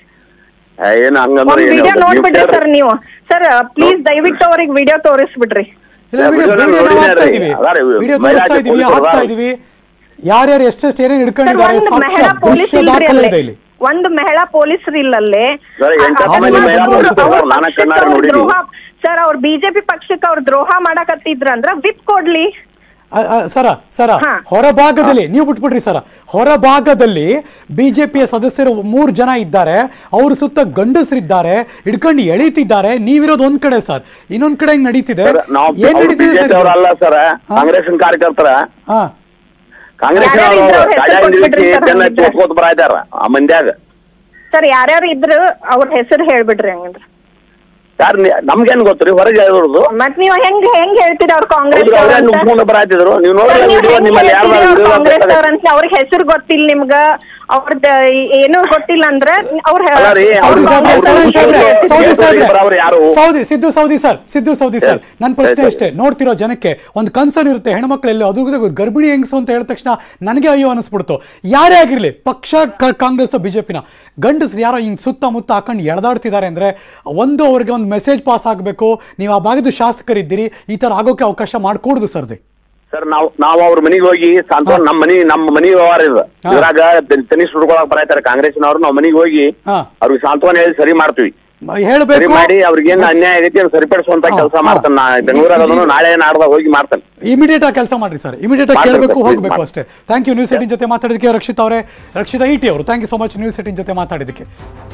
ಏನ್ ಹಂಗಂದ್ರೆ ಒಂದ್ ಏನು? ವಿಡಿಯೋ ನೀವು ನೋಡ್ಬಿಡ್ರಿ ಕೇಳ್ರಿ. ಸರ್ ನೀವು ಸರ್ ಪ್ಲೀಸ್ ದಯವಿಟ್ಟು ಅವ್ರಿಗೆ ವಿಡಿಯೋ ತೋರಿಸ್ಬಿಡ್ರಿ ಇಲ್ಲ ಇಲ್ಲ, ವಿಡಿಯೋ ವಿಡಿಯೋ ವಿಡಿಯೋ ನಾವು ನೋಡಿನೇ ಹಾಕ್ತಾ ರೀ. ಇದೀವಿ ಅದಾರೆ, ವಿಡಿಯೋ ಮಹಿಳಾ ತೋರಿಸ್ತಾ ಇದೀವಿ ಪೊಲೀಸರು ಹಾಕ್ತಾ ಅದಾರೆ. ಇದೀವಿ ಯಾರ್ಯಾರು ಎಷ್ಟೆಷ್ಟು ಏನೇನು ಸರ್ ಹಿಡ್ಕೊಂಡಿದ್ದಾರೆ ಒಂದು ಸಾಕ್ಷ್ಯ ಮಹಿಳಾ ಪೊಲೀಸ್ ದೃಶ್ಯ ಇಲ್ರಿ ದಾಖಲೆ ಇದೆ ಅಲ್ಲಿ ಇಲ್ಲಿ ಒಂದು ಮಹಿಳಾ ಪೊಲೀಸರು ಇಲ್ಲ ಅಲ್ಲಿ ಸರ್, ಎಂಟು ಹತ್ತು ಮಂದಿ ಮಹಿಳಾ ಪೊಲೀಸರು ಇದ್ದಾರೆ. ನಾಲ್ಕು ಕಣ್ಣಾರೆ ನೋಡಿದೀವಿ. ದ್ರೋಹ ಸರ್ ಅವ್ರ ಬಿಜೆಪಿ ಪಕ್ಷಕ್ಕೆ ಅವ್ರು ದ್ರೋಹ ಮಾಡಕತ್ತಿದ್ರ ಅಂದ್ರ ವಿಪ್ ಕೊಡ್ಲಿ ಅ, ಅ, ಸರ ಸರ ಹಾ. ಹೊರಭಾಗದಲ್ಲಿ ನೀವು ಬಿಟ್ಬಿಡ್ರಿ ಸರ ಹೊರಭಾಗದಲ್ಲಿ ಬಿಜೆಪಿಯ ಸದಸ್ಯರು ಮೂರು ಜನ ಇದ್ದಾರೆ ಅವ್ರ ಸುತ್ತ ಗಂಡಸರಿದ್ದಾರೆ ಹಿಡ್ಕೊಂಡು ಎಳೀತಿದ್ದಾರೆ ನೀವಿರೋದು ಒಂದ್ ಕಡೆ ಸರ್ ಇನ್ನೊಂದ್ ಕಡೆ ಹಿಂಗ್ ನಡೀತಿದೆ ಸರ್, ನಾವು ಏನ್ ನಡೀತಿದೆ ಸರ್ ಬಿಜೆಪಿ ಇದು? ಅವರಲ್ಲ ಸರ್ ಹಾ. ಕಾಂಗ್ರೆಸ್ ಕಾರ್ಯಕರ್ತರ ಹಾ ಕಾಂಗ್ರೆಸ್ ಯಾರ್ಯಾರು ಇದ್ರು ಅವ್ರ ಹೆಸರು ಕೊಟ್ಬಿಡ್ರಿ ಸರ್ ಹಂಗಿದ್ರೆ. ತೋರ್ಸ್ಕೋತ ಬರಾಯ್ತಾರ ಆ ಮಂದ್ಯಾಗ ಸರ್ ಯಾರ್ಯಾರು ಇದ್ರು ಅವ್ರ ಹೆಸರು ಹೇಳ್ಬಿಡ್ರಿ ಹಂಗಂದ್ರ ಯಾರ್ ನಿ- ನಮ್ಗೇನ್ ಗೊತ್ತ್ರಿ ಹೊರಗೆ ಹೇಳಿದ್ರು ಮತ್ ನೀವ್ ಹೆಂಗ್ ಹೆಂಗ್ ಹೇಳ್ತೀರಿ ಅವ್ರ ಕಾಂಗ್ರೆಸ್ ಅವ್ರೇ ಅವ್ರಂತ? ನುಗ್ಸ್ಕೊಂಡು ಬರಾತಿದ್ರು ನೀವು ಸರ್, ನೋಡಿದ್ರೆ ನೀವ್ ವಿಡಿಯೋ ಹೆಂಗ್ ನಿಮ್ಮಲ್ಲಿ ಹೇಳ್ತೀರಿ ಯಾರು ಅವ್ರ ಕಾಂಗ್ರೆಸ್ ವಿಡಿಯೋ ಅವ್ರಂತ ಅವ್ರಿಗೆ ಹೆಸರು ಗೊತ್ತಿಲ್ಲ ನಿಮ್ಗ ಅವ್ರದ್ದು ಏನೂ ಗೊತ್ತಿಲ್ಲ ಅಂದ್ರೆ ಅವ್ರ ಅಲ್ಲ ರೀ, ಸೌದಿ ಅವ್ರು- ಸಾಹೇಬ್ರೆ, ಅವ್ರು- ಸೌದಿ ಸಾಹೇಬ್ರೆ, ಅವ್ರು- ಸೌದಿ ಅವ್ರು- ಸಾಹೇಬ್ರೆ, ಬರೋರು ಯಾರು? Savadi Siddu Savadi sir Siddu Savadi sir Yes. ನನ್ನ ಪ್ರಶ್ನೆ Yes, ಅಷ್ಟೇ ನೋಡ್ತಿರೋ ಜನಕ್ಕೆ ಒಂದು ಕನ್ಸರ್ನ್ ಇರುತ್ತೆ ಹೆಣ್ಮಕ್ಳೆಲ್ಲ ಅದ್ರ ಗರ್ಭಿಣಿ ಹೆಂಗಸು ಅಂತ ಹೇಳಿದ ತಕ್ಷಣ ನನಗೆ ಅಯ್ಯೋ ಅನಿಸ್ಬಿಡ್ತು ಯಾರೇ ಆಗಿರ್ಲಿ ಪಕ್ಷ ಕ- ಕಾಂಗ್ರೆಸ್ ಬಿಜೆಪಿನ ಗಂಡಸ್ರು ಯಾರೋ ಹಿಂಗ್ ಸುತ್ತಮುತ್ತ ಹಾಕೊಂಡು ಎಳೆದಾಡ್ತಿದ್ದಾರೆ ಅಂದ್ರೆ ಒಂದು ಅವ್ರಿಗೆ ಒಂದು ಮೆಸೇಜ್ ಪಾಸ್ ಆಗಬೇಕು ನೀವು ಆ ಭಾಗದ ಶಾಸಕರಿದ್ದೀರಿ ಈ ತರ ಆಗೋಕೆ ಅವಕಾಶ ಮಾಡ್ಕೊಡ್ದು ಸರ್ಜಿ ಸರ್ ನಾವು ನಾವು ಅವ್ರ ಮನಿಗೆ ಹೋಗಿ ಸಾಂತ್ವನ ನಮ್ಮ ಮನಿ ನಮ್ಮ ಮನಿ ವ್ಯವಹಾರ ಇದು ಹಾ. ಇದ್ರಾಗ ತನಿಷ್ ಹುಡ್ಕೊಳಕ್ ಬರಾಯ್ತಾರೆ ಕಾಂಗ್ರೆಸ್ನವ್ರು ನಾವು ಮನಿಗೆ ಹೋಗಿ ಹಾ. ಅವ್ರಿಗೆ ಸಾಂತ್ವನ ಹೇಳಿ ಸರಿ ಮಾಡ್ತೀವಿ ಸರಿ ಹೇಳಬೇಕು ಮಾಡಿ ಅವ್ರಿಗೆ ಏನ್ ಅನ್ಯಾಯ ಆಗೈತಿ ಅದು ಸರಿಪಡಿಸುವಂತ ಹಾ, ಕೆಲಸ ಹಾ. ಮಾಡ್ತಾನೆ ನಾ ಬೆಂಗಳೂರಾಗ ಅದನ್ನು ನಾಳೆ ನಾಡ್ದಾಗ ಹೋಗಿ ಮಾಡ್ತಾನೆ ಇಮಿಡಿಯೇಟ್ ಆಗಿ ಕೆಲಸ ಮಾಡ್ರಿ ಸರ್ ಇಮಿಡಿಯೇಟ್ ಆಗಿ ಮಾಡ್ಬೇಕು ಕೇಳಬೇಕು sir, ಹೋಗಬೇಕು please ಅಷ್ಟೇ ಥ್ಯಾಂಕ್ ಯು ನ್ಯೂಸ್ ಏಟಿನ್ ಜೊತೆ ಮಾತಾಡಿದಕ್ಕೆ ರಕ್ಷಿತ್ ಅವರೇ ರಕ್ಷಿತಾ ಇಟಿ ಅವರು thank you so much news eighteen ಜೊತೆ ಮಾತಾಡಿದಕ್ಕೆ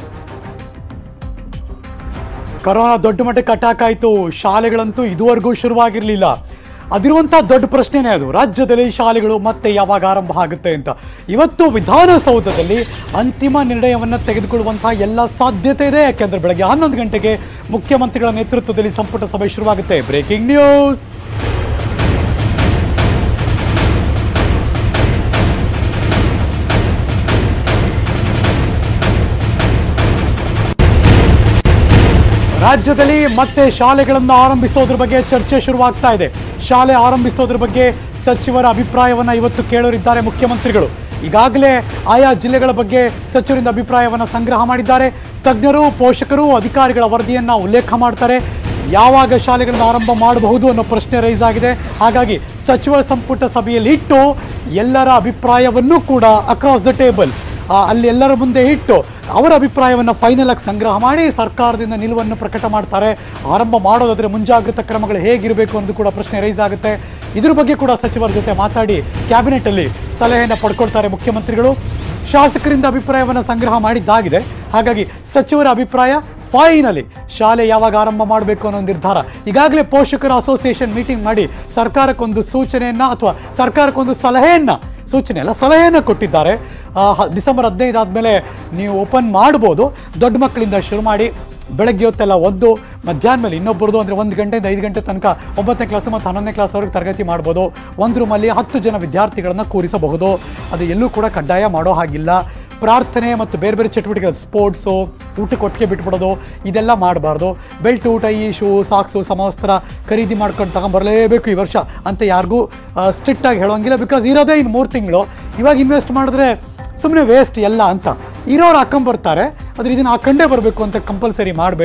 ಕರೋನಾ ದೊಡ್ಡ ಮಟ್ಟಕ್ಕೆ ಅಟ್ಯಾಕ್ ಆಯಿತು ಶಾಲೆಗಳಂತೂ ಇದುವರೆಗೂ ಶುರುವಾಗಿರಲಿಲ್ಲ ಅದಿರುವಂಥ ದೊಡ್ಡ ಪ್ರಶ್ನೆನೇ ಅದು ರಾಜ್ಯದಲ್ಲಿ ಶಾಲೆಗಳು ಮತ್ತೆ ಯಾವಾಗ ಆರಂಭ ಆಗುತ್ತೆ ಅಂತ ಇವತ್ತು ವಿಧಾನಸೌಧದಲ್ಲಿ ಅಂತಿಮ ನಿರ್ಣಯವನ್ನು ತೆಗೆದುಕೊಳ್ಳುವಂತಹ ಎಲ್ಲ ಸಾಧ್ಯತೆ ಇದೆ ಯಾಕೆಂದ್ರೆ ಬೆಳಗ್ಗೆ ಹನ್ನೊಂದು ಗಂಟೆಗೆ ಮುಖ್ಯಮಂತ್ರಿಗಳ ನೇತೃತ್ವದಲ್ಲಿ ಸಂಪುಟ ಸಭೆ ಶುರುವಾಗುತ್ತೆ ಬ್ರೇಕಿಂಗ್ ನ್ಯೂಸ್ ರಾಜ್ಯದಲ್ಲಿ ಮತ್ತೆ ಶಾಲೆಗಳನ್ನು ಆರಂಭಿಸೋದ್ರ ಬಗ್ಗೆ ಚರ್ಚೆ ಶುರುವಾಗ್ತಾ ಇದೆ ಶಾಲೆ ಆರಂಭಿಸೋದ್ರ ಬಗ್ಗೆ ಸಚಿವರ ಅಭಿಪ್ರಾಯವನ್ನ ಇವತ್ತು ಕೇಳೋರಿದ್ದಾರೆ ಮುಖ್ಯಮಂತ್ರಿಗಳು ಈಗಾಗಲೇ ಆಯಾ ಜಿಲ್ಲೆಗಳ ಬಗ್ಗೆ ಸಚಿವರಿಂದ ಅಭಿಪ್ರಾಯವನ್ನ ಸಂಗ್ರಹ ಮಾಡಿದ್ದಾರೆ ತಜ್ಞರು ಪೋಷಕರು ಅಧಿಕಾರಿಗಳ ವರದಿಯನ್ನ ಉಲ್ಲೇಖ ಮಾಡ್ತಾರೆ ಯಾವಾಗ ಶಾಲೆಗಳನ್ನು ಆರಂಭ ಮಾಡಬಹುದು ಅನ್ನೋ ಪ್ರಶ್ನೆ ರೈಸ್ ಆಗಿದೆ ಹಾಗಾಗಿ ಸಚಿವ ಸಂಪುಟ ಸಭೆಯಲ್ಲಿ ಇಟ್ಟು ಎಲ್ಲರ ಅಭಿಪ್ರಾಯವನ್ನೂ ಕೂಡ ಅಕ್ರಾಸ್ ದ ಟೇಬಲ್ ಆ, ಅಲ್ಲಿ ಎಲ್ಲರ ಮುಂದೆ ಇಟ್ಟು ಅವರ ಅಭಿಪ್ರಾಯವನ್ನು ಫೈನಲ್ ಆಗಿ ಸಂಗ್ರಹ ಮಾಡಿ ಸರ್ಕಾರದಿಂದ ನಿಲುವನ್ನು ಪ್ರಕಟ ಮಾಡ್ತಾರೆ ಆರಂಭ ಮಾಡೋದಾದ್ರೆ ಮುಂಜಾಗ್ರತಾ ಕ್ರಮಗಳು ಹೇಗಿರಬೇಕು ಅನ್ನೋದು ಕೂಡ ಪ್ರಶ್ನೆ ರೈಸ್ ಆಗುತ್ತೆ ಇದ್ರ ಬಗ್ಗೆ ಕೂಡ ಸಚಿವರ ಜೊತೆ ಮಾತಾಡಿ ಕ್ಯಾಬಿನೆಟಲ್ಲಿ ಸಲಹೆಯನ್ನು ಪಡ್ಕೊಳ್ತಾರೆ ಮುಖ್ಯಮಂತ್ರಿಗಳು ಶಾಸಕರಿಂದ ಅಭಿಪ್ರಾಯವನ್ನು ಸಂಗ್ರಹ ಮಾಡಿದ್ದಾಗಿದೆ ಹಾಗಾಗಿ ಸಚಿವರ ಅಭಿಪ್ರಾಯ ಫೈನಲಿ ಶಾಲೆ ಯಾವಾಗ ಆರಂಭ ಮಾಡಬೇಕು ಅನ್ನೋ ನಿರ್ಧಾರ ಈಗಾಗಲೇ ಪೋಷಕರ ಅಸೋಸಿಯೇಷನ್ ಮೀಟಿಂಗ್ ಮಾಡಿ ಸರ್ಕಾರಕ್ಕೊಂದು ಸೂಚನೆಯನ್ನ ಅಥವಾ ಸರ್ಕಾರಕ್ಕೊಂದು ಸಲಹೆಯನ್ನ ಸೂಚನೆ ಅಲ್ಲ ಸಲಹೆಯನ್ನು ಕೊಟ್ಟಿದ್ದಾರೆ ಆ, ಹ- ಡಿಸೆಂಬರ್ ಹದಿನೈದು ಆದಮೇಲೆ ನೀವು ಓಪನ್ ಮಾಡ್ಬೋದು ದೊಡ್ಡ ಮಕ್ಕಳಿಂದ ಶುರು ಮಾಡಿ ಬೆಳಗ್ಗೆ ಹೊತ್ತೆಲ್ಲ ಒಂದು ಮಧ್ಯಾಹ್ನ ಮೇಲೆ ಇನ್ನೊಬ್ಬರದು ಅಂದರೆ ಒಂದು ಗಂಟೆಯಿಂದ ಐದು ಗಂಟೆ ತನಕ ಒಂಬತ್ತನೇ ಕ್ಲಾಸ್ ಮತ್ತು ಹನ್ನೊಂದನೇ ಕ್ಲಾಸ್ವರೆಗೆ ತರಗತಿ ಮಾಡ್ಬೋದು ಒಂದು ರೂಮಲ್ಲಿ ಹತ್ತು ಜನ ವಿದ್ಯಾರ್ಥಿಗಳನ್ನು ಕೂರಿಸಬಹುದು ಅದು ಎಲ್ಲೂ ಕೂಡ ಕಡ್ಡಾಯ ಮಾಡೋ ಹಾಗಿಲ್ಲ ಪ್ರಾರ್ಥನೆ ಮತ್ತು ಬೇರೆ ಬೇರೆ ಚಟುವಟಿಕೆಗಳು ಸ್ಪೋರ್ಟ್ಸು ಊಟಕ್ಕೆ ಒಟ್ಟಿಗೆ ಬಿಟ್ಬಿಡೋದು ಇದೆಲ್ಲ ಮಾಡಬಾರ್ದು ಬೆಲ್ಟ್ ಊಟ ಈ ಶೂ ಸಾಕ್ಸು ಸಮವಸ್ತ್ರ ಖರೀದಿ ಮಾಡ್ಕೊಂಡು ತಗೊಂಬರಲೇಬೇಕು ಈ ವರ್ಷ ಅಂತ ಯಾರಿಗೂ ಸ್ಟ್ರಿಕ್ಟಾಗಿ ಹೇಳೋಂಗಿಲ್ಲ ಬಿಕಾಸ್ ಇರೋದೇ ಇನ್ನು ಮೂರು ತಿಂಗಳು ಇವಾಗ ಇನ್ವೆಸ್ಟ್ ಮಾಡಿದ್ರೆ ಸುಮ್ಮನೆ ವೇಸ್ಟ್ ಎಲ್ಲ ಅಂತ ಇರೋರು ಹಾಕೊಂಬರ್ತಾರೆ ಆದರೆ ಇದನ್ನು ಹಾಕೊಂಡೇ ಬರಬೇಕು ಅಂತ ಕಂಪಲ್ಸರಿ ಮಾಡಬೇಡಿ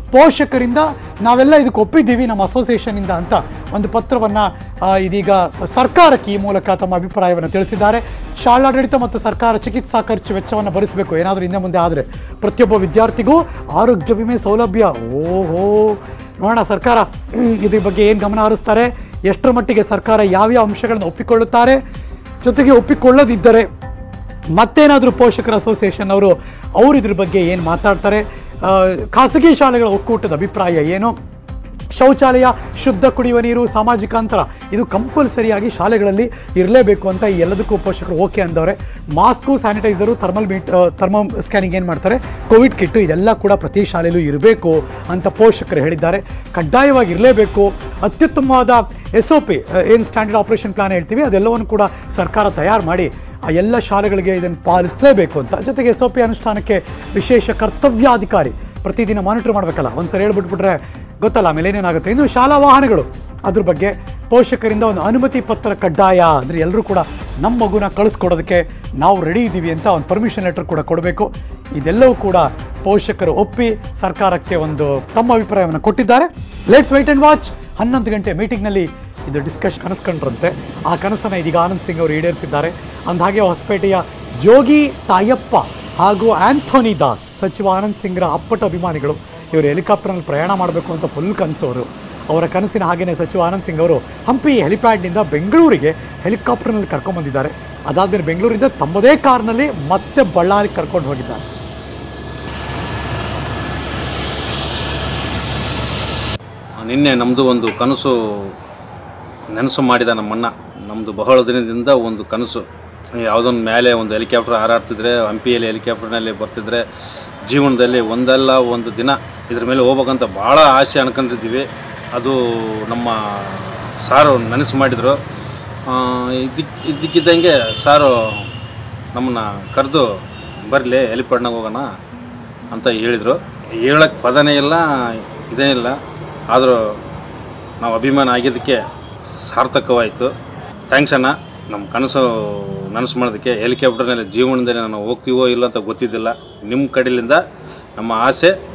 ಪೋಷಕರಿಂದ ನಾವೆಲ್ಲ ಇದಕ್ಕೆ ಒಪ್ಪಿದ್ದೀವಿ ನಮ್ಮ ಅಸೋಸಿಯೇಷನಿಂದ ಅಂತ ಒಂದು ಪತ್ರವನ್ನು ಇದೀಗ ಸರ್ಕಾರಕ್ಕೆ ಈ ಮೂಲಕ ತಮ್ಮ ಅಭಿಪ್ರಾಯವನ್ನು ತಿಳಿಸಿದ್ದಾರೆ ಶಾಲಾಡಳಿತ ಮತ್ತು ಸರ್ಕಾರ ಚಿಕಿತ್ಸಾ ಖರ್ಚು ವೆಚ್ಚವನ್ನು ಭರಿಸಬೇಕು ಏನಾದರೂ ಹಿಂದೆ ಮುಂದೆ ಆದರೆ ಪ್ರತಿಯೊಬ್ಬ ವಿದ್ಯಾರ್ಥಿಗೂ ಆರೋಗ್ಯ ವಿಮೆ ಸೌಲಭ್ಯ ಓಹೋ ನೋಡೋಣ ಸರ್ಕಾರ ಇದ್ರ ಬಗ್ಗೆ ಏನು ಗಮನ ಹರಿಸ್ತಾರೆ ಎಷ್ಟರ ಮಟ್ಟಿಗೆ ಸರ್ಕಾರ ಯಾವ್ಯಾವ ಅಂಶಗಳನ್ನು ಒಪ್ಪಿಕೊಳ್ಳುತ್ತಾರೆ ಜೊತೆಗೆ ಒಪ್ಪಿಕೊಳ್ಳದಿದ್ದರೆ ಮತ್ತೇನಾದರೂ ಪೋಷಕರ ಅಸೋಸಿಯೇಷನ್ ಅವರು ಅವರು ಇದ್ರ ಬಗ್ಗೆ ಏನು ಮಾತಾಡ್ತಾರೆ ಆ, ಖಾಸಗಿ ಶಾಲೆಗಳ ಒಕ್ಕೂಟದ ಅಭಿಪ್ರಾಯ ಏನು ಶೌಚಾಲಯ ಶುದ್ಧ ಕುಡಿಯುವ ನೀರು ಸಾಮಾಜಿಕ ಅಂತರ ಇದು ಕಂಪಲ್ಸರಿಯಾಗಿ ಶಾಲೆಗಳಲ್ಲಿ ಇರಲೇಬೇಕು ಅಂತ ಈ ಎಲ್ಲದಕ್ಕೂ ಪೋಷಕರು ಓಕೆ ಅಂದವ್ರೆ mask sanitiser thermal meet thermo scanning ಏನು ಮಾಡ್ತಾರೆ ಕೋವಿಡ್ ಕಿಟ್ಟು ಇದೆಲ್ಲ ಕೂಡ ಪ್ರತಿ ಶಾಲೆಯಲ್ಲೂ ಇರಬೇಕು ಅಂತ ಪೋಷಕರು ಹೇಳಿದ್ದಾರೆ ಕಡ್ಡಾಯವಾಗಿ ಇರಲೇಬೇಕು ಅತ್ಯುತ್ತಮವಾದ ಎಸ್ ಒ ಪಿ ಏನು ಸ್ಟ್ಯಾಂಡರ್ಡ್ ಆಪರೇಷನ್ ಪ್ಲಾನ್ ಹೇಳ್ತೀವಿ ಅದೆಲ್ಲವನ್ನು ಕೂಡ ಸರ್ಕಾರ ತಯಾರು ಮಾಡಿ ಆ ಎಲ್ಲ ಶಾಲೆಗಳಿಗೆ ಇದನ್ನು ಪಾಲಿಸಲೇಬೇಕು ಅಂತ ಜೊತೆಗೆ ಎಸ್ ಒ ಪಿ ಅನುಷ್ಠಾನಕ್ಕೆ ವಿಶೇಷ ಕರ್ತವ್ಯಾಧಿಕಾರಿ ಪ್ರತಿದಿನ ಮಾನಿಟರ್ ಮಾಡಬೇಕಲ್ಲ ಒಂದ್ಸರಿ ಹೇಳ್ಬಿಟ್ಬಿಟ್ರೆ ಗೊತ್ತಲ್ಲ ಆಮೇಲೆ ಏನೇನಾಗುತ್ತೆ ಇನ್ನು ಶಾಲಾ ವಾಹನಗಳು ಅದ್ರ ಬಗ್ಗೆ ಪೋಷಕರಿಂದ ಒಂದು ಅನುಮತಿ ಪತ್ರ ಕಡ್ಡಾಯ ಅಂದರೆ ಎಲ್ಲರೂ ಕೂಡ ನಮ್ಮ ಮಗುನ ಕಳಿಸ್ಕೊಡೋದಕ್ಕೆ ನಾವು ರೆಡಿ ಇದ್ದೀವಿ ಅಂತ ಒಂದು ಪರ್ಮಿಷನ್ ಲೆಟರ್ ಕೂಡ ಕೊಡಬೇಕು ಇದೆಲ್ಲವೂ ಕೂಡ ಪೋಷಕರು ಒಪ್ಪಿ ಸರ್ಕಾರಕ್ಕೆ ಒಂದು ತಮ್ಮ ಅಭಿಪ್ರಾಯವನ್ನು ಕೊಟ್ಟಿದ್ದಾರೆ ಲೆಟ್ಸ್ ವೈಟ್ ಆ್ಯಂಡ್ ವಾಚ್ ಹನ್ನೊಂದು ಗಂಟೆ ಮೀಟಿಂಗ್ನಲ್ಲಿ ಇದು ಡಿಸ್ಕಷನ್ ಕನಸ್ಕೊಂಡ್ರಂತೆ ಆ ಕನಸನ್ನು ಇದೀಗ ಆನಂದ್ ಸಿಂಗ್ ಅವರು ಈಡೇರಿಸಿದ್ದಾರೆ ಅಂದಹಾಗೆ ಹೊಸಪೇಟೆಯ ಜೋಗಿ ತಾಯಪ್ಪ ಹಾಗೂ ಆಂಥೋನಿ ದಾಸ್ ಸಚಿವ ಆನಂದ್ ಸಿಂಗ್ರ ಅಪ್ಪಟ ಅಭಿಮಾನಿಗಳು ಇವರು ಹೆಲಿಕಾಪ್ಟರ್ನಲ್ಲಿ ಪ್ರಯಾಣ ಮಾಡಬೇಕು ಅಂತ ಫುಲ್ ಕನಸವರು ಅವರ ಕನಸಿನ ಹಾಗೆಯೇ ಸಚಿವ ಆನಂದ್ ಸಿಂಗ್ ಅವರು ಹಂಪಿ ಹೆಲಿಪ್ಯಾಡ್ನಿಂದ ಬೆಂಗಳೂರಿಗೆ ಹೆಲಿಕಾಪ್ಟರ್ನಲ್ಲಿ ಕರ್ಕೊಂಡ್ಬಂದಿದ್ದಾರೆ ಅದಾದ್ಮೇಲೆ ಬೆಂಗಳೂರಿಂದ ತಮ್ಮದೇ ಕಾರ್ನಲ್ಲಿ ಮತ್ತೆ ಬಳ್ಳಾರಿಗೆ ಕರ್ಕೊಂಡು ಹೋಗಿದ್ದಾರೆ ನಿನ್ನೆ ನಮ್ಮದು ಒಂದು ಕನಸು ನೆನಸು ಮಾಡಿದ ನಮ್ಮಣ್ಣ ನಮ್ಮದು ಬಹಳ ದಿನದಿಂದ ಒಂದು ಕನಸು ಯಾವುದೊಂದು ಮೇಲೆ ಒಂದು ಹೆಲಿಕಾಪ್ಟರ್ ಹಾರಾಡ್ತಿದ್ರೆ ಹಂಪಿಯಲ್ಲಿ ಹೆಲಿಕಾಪ್ಟರ್ನಲ್ಲಿ ಬರ್ತಿದ್ರೆ ಜೀವನದಲ್ಲಿ ಒಂದಲ್ಲ ಒಂದು ದಿನ ಇದ್ರ ಮೇಲೆ ಹೋಗ್ಬೇಕಂತ ಭಾಳ ಆಸೆ ಅನ್ಕೊಂಡಿದ್ದೀವಿ ಅದು ನಮ್ಮ ಸಾರು ನೆನಸು ಮಾಡಿದರು ಇದಕ್ಕೆ ಇದ್ದಕ್ಕಿದ್ದಂಗೆ ಸಾರು ನಮ್ಮನ್ನು ಕರೆದು ಬರಲಿ ಹೆಲಿಪ್ಯಾಡ್ನಾಗ ಹೋಗೋಣ ಅಂತ ಹೇಳಿದರು ಹೇಳಕ್ಕೆ ಪದನೇ ಇಲ್ಲ ಇದೇ ಇಲ್ಲ ಆದರೂ ನಾವು ಅಭಿಮಾನ ಆಗಿದ್ದಕ್ಕೆ ಸಾರ್ಥಕವಾಯಿತು ಥ್ಯಾಂಕ್ಸ್ ಅಣ್ಣ ನಮ್ಮ ಕನಸು ನನಸು ಮಾಡೋದಕ್ಕೆ ಹೆಲಿಕಾಪ್ಟರ್ನಲ್ಲಿ ಜೀವನದಲ್ಲಿ ನಾನು ಹೋಗ್ತೀವೋ ಇಲ್ಲ ಅಂತ ಗೊತ್ತಿದ್ದಿಲ್ಲ ನಿಮ್ಮ ಕಡೆಯಿಂದ ನಮ್ಮ ಆಸೆ